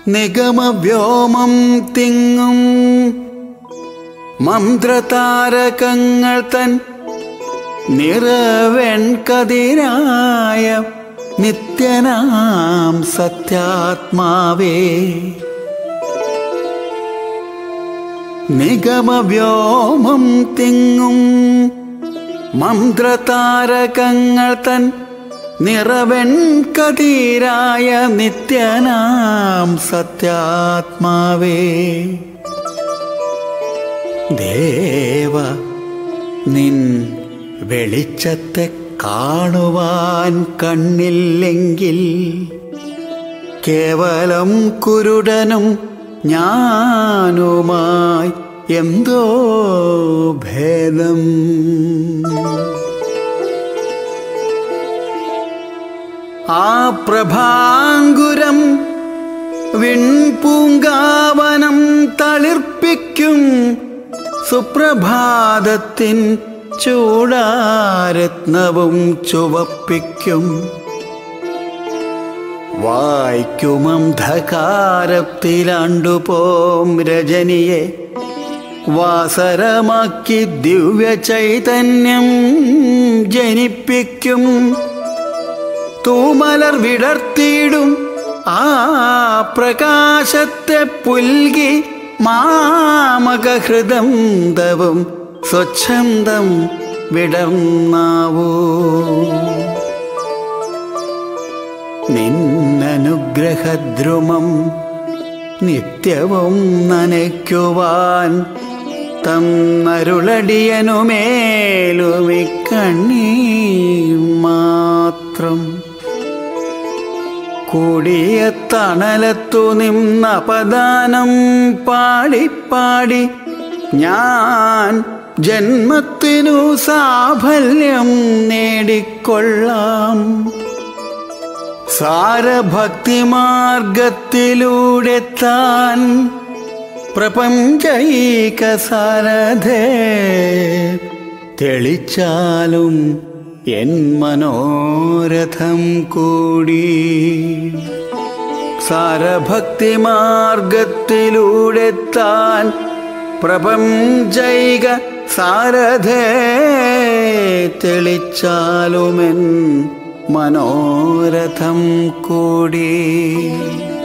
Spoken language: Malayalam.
നിഗമവ്യോമം തിങ്ങും മന്ത്രതാരകങ്ങൾ തൻ നിറവെൺകതിരായ നിത്യനാം സത്യാത്മാവേ നിഗമവ്യോമം തിങ്ങും മന്ത്രതാരകങ്ങൾ തൻ നിറവെൺകതിരായ നിത്യനാം സത്യാത്മാവേ ദേവ നിൻ വെളിച്ചത്തെ കാണുവാൻ കണ്ണില്ലെങ്കിൽ കേവലം കുരുടനും ഞാനുമായി എന്തോ ഭേദം ആ പ്രഭാങ്കുരം വിൺപൂങ്കാവനം തളിർപ്പിക്കും സുപ്രഭാതത്തിൻ ചൂടാരത്നവും ചുവപ്പിക്കും വായിക്കുമന്ധകാരത്തിലാണ്ടുപോം രജനിയെ വാസരമാക്കി ദിവ്യ ചൈതന്യം ജനിപ്പിക്കും തൂമലർ വിടർത്തിയിടും ആ പ്രകാശത്തെ പുൽകി മാമകഹൃദന്തവും സ്വച്ഛന്തം വിടർന്നാവൂ നിന്നനുഗ്രഹദ്രുമം നിത്യവും നനയ്ക്കുവാൻ തന്നരുളടിയനുമേലുമി കണ്ണീ മാത്രം കൂടിയ തണലത്തു നിന്നപദാനം പാടിപ്പാടി ഞാൻ ജന്മത്തിനു സാഫല്യം നേടിക്കൊള്ളാം സാരഭക്തിമാർഗത്തിലൂടെ താൻ പ്രപഞ്ചൈക സാരഥേ തെളിച്ചാലും എൻ മനോരഥം കൂടി സാരഭക്തിമാർഗത്തിലൂടെ താൻ പ്രപഞ്ചൈക സാരഥേ തെളിച്ചാലുമെൻ മനോരഥം കൂടി